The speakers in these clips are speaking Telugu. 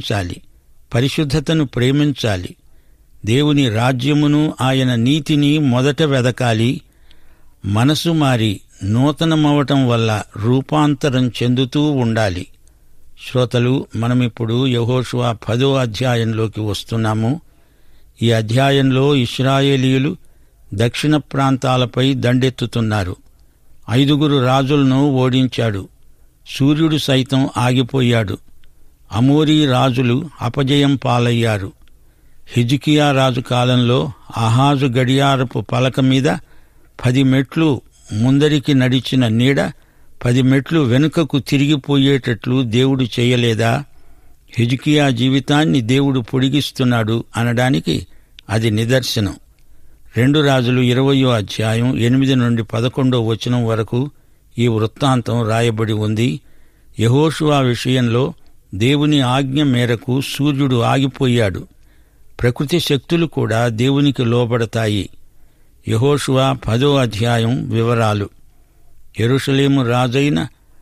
ప్రేమించాలి పరిశుద్ధతను ప్రేమించాలి దేవుని రాజ్యమును ఆయన నీతిని మొదట వెదకాలి మనసు మారి నూతనమవటం వల్ల రూపాంతరం చెందుతూ ఉండాలి శ్రోతలు మనమిప్పుడు యహోషువ పదో అధ్యాయంలోకి వస్తున్నాము ఈ అధ్యాయంలో ఇస్రాయేలీయులు దక్షిణ ప్రాంతాలపై దండెత్తుతున్నారు ఐదుగురు రాజులను ఓడించాడు సూర్యుడు సైతం ఆగిపోయాడు అమోరీ రాజులు అపజయం పాలయ్యారు హిజికియా రాజు కాలంలో అహాజు గడియారపు పలక మీద పది మెట్లు ముందరికి నడిచిన నీడ పది మెట్లు వెనుకకు తిరిగిపోయేటట్లు దేవుడు చేయలేదా హిజ్కియా జీవితాన్ని దేవుడు పొడిగిస్తున్నాడు అనడానికి అది నిదర్శనం రెండు రాజులు ఇరవయో అధ్యాయం ఎనిమిది నుండి పదకొండో వచనం వరకు ఈ వృత్తాంతం రాయబడి ఉంది యహోషువా విషయంలో దేవుని ఆజ్ఞ మేరకు సూర్యుడు ఆగిపోయాడు ప్రకృతి శక్తులు కూడా దేవునికి లోబడతాయి యహోషువా పదో అధ్యాయం వివరాలు ఎరుషలేము రాజైన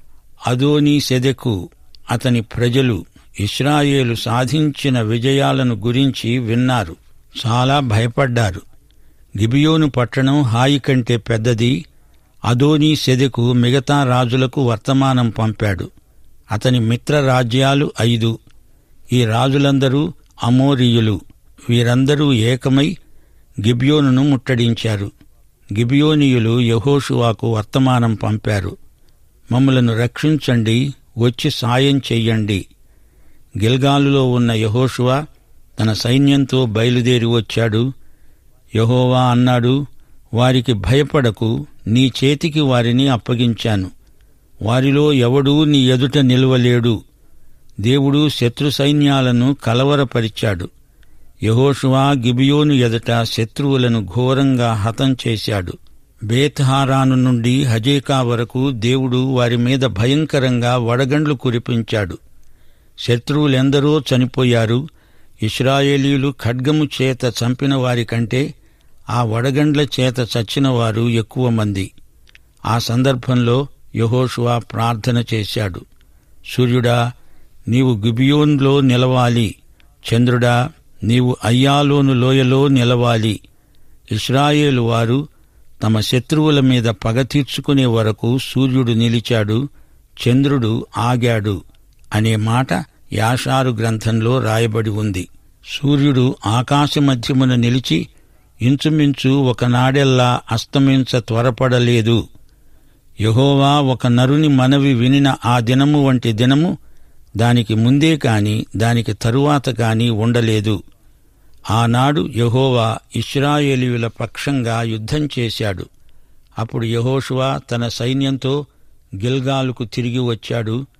అదోనీ సెదెకు అతని ప్రజలు ఇస్రాయేలు సాధించిన విజయాలను గురించి విన్నారు చాలా భయపడ్డారు గిబియోను పట్టణం హాయి కంటే పెద్దది అదోనీ సెదెకు మిగతా రాజులకు వర్తమానం పంపాడు అతని మిత్ర రాజ్యాలు ఐదు ఈ రాజులందరూ అమోరీయులు వీరందరూ ఏకమై గిబియోనును ముట్టడించారు గిబియోనీయులు యహోషువాకు వర్తమానం పంపారు మమ్మలను రక్షించండి వచ్చి సాయం చెయ్యండి గిల్గాలులో ఉన్న యహోషువా తన సైన్యంతో బయలుదేరి వచ్చాడు యహోవా అన్నాడు వారికి భయపడకు నీ చేతికి వారిని అప్పగించాను వారిలో ఎవడూ నీ ఎదుట నిలవలేడు దేవుడు శత్రు సైన్యాలను కలవరపరిచాడు యహోషువా గిబియోను ఎదుట శత్రువులను ఘోరంగా హతం చేశాడు బేత్హారాను నుండి హజేకా వరకు దేవుడు వారి మీద భయంకరంగా వడగండ్లు కురిపించాడు శత్రువులెందరో చనిపోయారు ఇస్రాయేలీలు ఖడ్గము చేత చంపిన వారి కంటే ఆ వడగండ్ల చేత చచ్చిన వారు ఎక్కువ మంది ఆ సందర్భంలో యహోషువా ప్రార్థన చేశాడు సూర్యుడా నీవు గిబియోన్లో నిలవాలి చంద్రుడా నీవు అయ్యాలోను లోయలో నిలవాలి ఇస్రాయేలు వారు తమ శత్రువుల మీద పగ తీర్చుకునే వరకు సూర్యుడు నిలిచాడు చంద్రుడు ఆగాడు అనే మాట యాషారు గ్రంథంలో రాయబడి ఉంది సూర్యుడు ఆకాశ మధ్యమున నిలిచి ఇంచుమించు ఒకనాడెల్లా అస్తమించ త్వరపడలేదు యహోవా ఒక నరుని మనవి వినిన ఆ దినము వంటి దినము దానికి ముందే కాని దానికి తరువాత కాని ఉండలేదు ఆనాడు యహోవా ఇస్రాయేలీయుల పక్షంగా యుద్ధం చేశాడు అప్పుడు యహోషువా తన సైన్యంతో గిల్గాలుకు తిరిగి వచ్చాడు